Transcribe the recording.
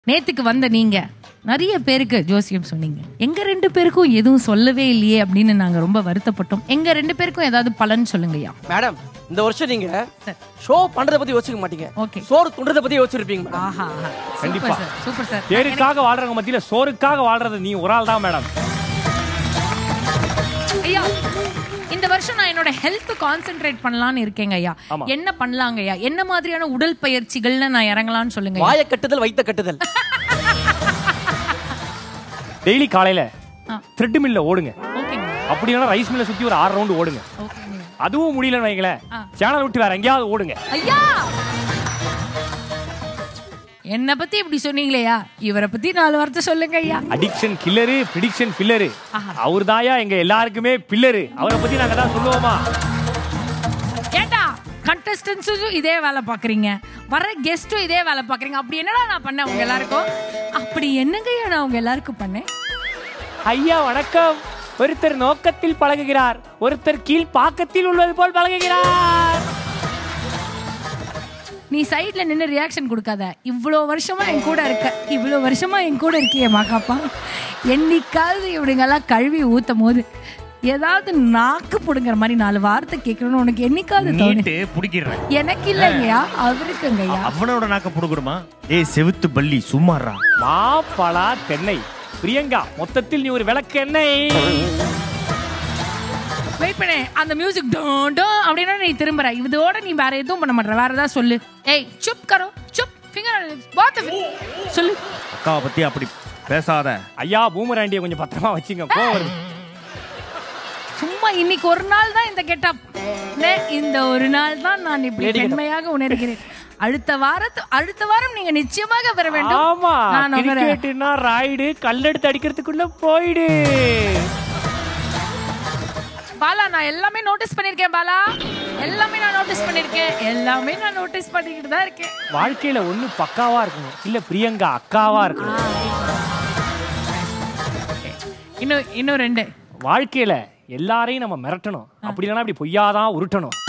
நேத்துக்கு வந்த நீங்க நிறைய பேருக்கு ஜோசியம் சொன்னீங்க எங்க ரெண்டு பேருக்கும் எதுவும் சொல்லவே இல்லையே அப்படின்னு நாங்க ரொம்ப வருத்தப்பட்டோம் எங்க ரெண்டு பேருக்கும் ஏதாவது பலன் சொல்லுங்கய்யா மேடம் இந்த வருஷம் நீங்க ஷோ பண்றத பத்தி யோசிக்க மாட்டீங்க ஓகே சோறு துண்டத பத்தி யோசிச்சிருப்பீங்க மேடம் ஆஹா ஆஹா. கண்டிப்பா. சூப்பர் சார் சூப்பர் சார் பேருக்காக வாழ்றவங்க மத்தியில சோறுக்காக வாழ்றது நீ ஒரு ஆள் தான் மேடம் ஐயா இந்த வருஷம் நான் என்னோட ஹெல்த் கான்சென்ட்ரேட் பண்ணலாம்னு இருக்கேங்க ஐயா ஆமா. என்ன பண்ணலாங்க ஐயா என்ன மாதிரியான உடல் பயிற்சிகள்னு நான் இறங்கலாம்னு சொல்லுங்க ஐயா. வாய கட்டுதல் வைத்த கட்டுதல் டெய்லி காலையில ஆ. த்ரெட் மில்ல ஓடுங்க ஓகேங்க அப்படி இல்லைன்னா ரைஸ் மில்ல சுத்தி ஒரு ஆறு ரவுண்டு ஓடுங்க ஓகேங்க அதுவும் முடியலன்னு வைங்களேன் ஆ. சேனல் விட்டு வேற எங்கேயாவது ஓடுங்க ஐயா என்ன பத்தி இப்படி சொன்னீங்களேயா இவரை பத்தி நாலு வார்த்தை சொல்லுங்க ஐயா அடிக்ஷன் கில்லரு ப்ரிடிக்ஷன் ஃபில்லரு ஆஹா. அவர் தாயா எங்க எல்லாருக்குமே பில்லரு அவரை பத்தி நாங்க தான் சொல்லுவோமா ஏண்டா கண்டஸ்டன்ஸும் இதே வேலை பாக்குறீங்க வர கெஸ்ட்டும் இதே வேலை பாக்குறீங்க அப்படி என்னடா நான் பண்ணேன் உங்க எல்லாருக்கும் அப்படி என்னங்கய்யா நான் உங்க எல்லாருக்கும் பண்ணேன் ஐயா வணக்கம் ஒருத்தர் நோக்கத்தில் பழகுகிறார் ஒருத்தர் கீழ் பாக்கத்தில் உள்ளது போல் பழகுகிறார் நீ சைடுல நின்னு ரியாக்ஷன் கொடுக்காத இவ்வளோ வருஷமா என் கூட இருக்க இவ்வளோ வருஷமா என் கூட இருக்கியே மாக்காப்பா என்னைக்காவது இவனுங்கெல்லாம் கழுவி ஊத்தும் போது ஏதாவது நாக்கு புடுங்குற மாதிரி நாலு வார்த்தை கேட்கணும்னு உனக்கு என்னைக்காவது தோணு நீட்டு புடிக்கிறேன் எனக்கு இல்லைங்கய்யா அவருக்குங்கய்யா அவனோட நாக்க புடுக்குடுமா ஏய் செவுத்து பள்ளி சும்மாறா மாப்பழா தென்னை பிரியங்கா மொத்தத்தில் நீ ஒரு விளக்கு எண்ணெய் வெயிட் பண்ணு அந்த மியூசிக் டோண்டோ அப்படின்னா நீ திரும்புற இதோட நீ வேற எதுவும் பண்ண மாட்டற வேற ஏதாவது சொல்லு ஏய் சுப் கரோ சுப் ஃபிங்கர் பாத் சொல்லு அக்காவை பத்தி அப்படி பேசாத ஐயா பூமராண்டிய கொஞ்சம் பத்திரமா வச்சுங்க கோவம் வருது சும்மா இன்னைக்கு ஒரு நாள் தான் இந்த கெட்டப் இந்த ஒரு நாள் தான் நான் இப்படி Lady getup. பெண்மையாக உணர்கிறேன் அடுத்த வாரத்து அடுத்த வாரம் நீங்க நிச்சயமாக பெற வேண்டும் ஆமா நான் நம்புறேன். கிரிக்கெட்னா ராய்டு கல்லெடுத்து அடிக்கிறதுக்குள்ள போயிடு பாலா நான் எல்லாமே நோட்டீஸ் பண்ணிருக்கேன் பாலா எல்லாமே நான் நோட்டீஸ் பண்ணிருக்கேன் எல்லாமே நான் நோட்டீஸ் பண்ணிக்கிட்டு தான் இருக்கேன் வாழ்க்கையில ஒண்ணு பக்காவா இருக்கணும் இல்ல பிரியங்கா அக்காவா இருக்கணும் இன்னும் இன்னும் ரெண்டு வாழ்க்கையில எல்லாரையும் நம்ம மிரட்டணும் அப்படி இல்லைன்னா அப்படி பொய்யாதான் உருட்டணும்